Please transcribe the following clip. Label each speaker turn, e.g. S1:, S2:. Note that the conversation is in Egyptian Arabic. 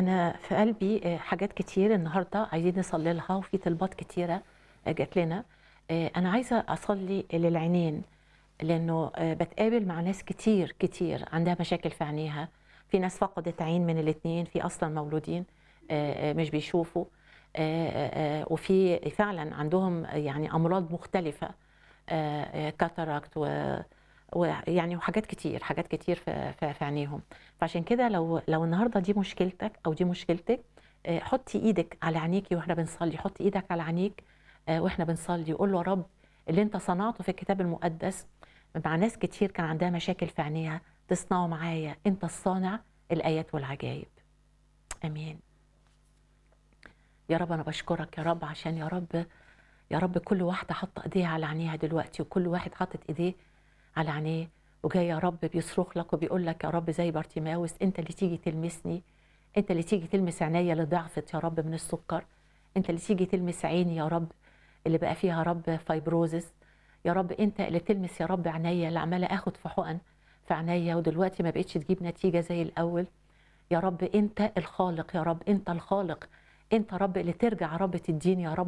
S1: أنا في قلبي آآ حاجات كتير النهارده عايزين نصلّي لها وفي طلبات كتيرة آآ جات لنا. آآ أنا عايزة أصلّي للعينين، لإنه آآ باتقابل مع ناس كتير، كتير عندها مشاكل في عينيها، في ناس فقدت عين من الاتنين، في أصلًا مولودين آآ مش بيشوفوا آآ آآ وفي فعلًا عندهم يعني أمراض مختلفة آآ cataract و ويعني وحاجات كتير، حاجات كتير في في في عينيهم. فعشان كده لو لو النهارده دي مشكلتك أو دي مشكلتِك، آآ حُطّي إيدِك على عينيكِ وإحنا بنصلّي، حُطّي إيدك على عينيك آآ وإحنا بنصلّي وقُل له يا رب اللي أنت صنعته في الكتاب المقدس مع ناس كتير كان عندها مشاكل في عينيها، تصنعه معايا، أنت الصانع الآيات والعجايب. آمين. يا رب أنا باشكرك يا رب عشان يا رب يا رب كل واحدة حاطة إيديها على عينيها دلوقتي وكل واحد حاطط إيديه على عينيه وجاي يا رب بيصرخ لك وبيقول لك يا رب زي بارتيماوس أنت اللي تيجي تلمسني، أنت اللي تيجي تلمس عينيا اللي ضعفت يا رب من السُكّر، أنت اللي تيجي تلمس عيني يا رب اللي بقى فيها يا رب fibrosis يا رب أنت اللي تلمس يا رب عينيا اللي عمّالة آخُد في حُقن في عينيا ودلوقتي ما بقتش تجيب نتيجة زي الأول. يا رب أنت الخالق يا رب، أنت الخالق، أنت يا رب اللي ترجع يا رب تدّيني يا رب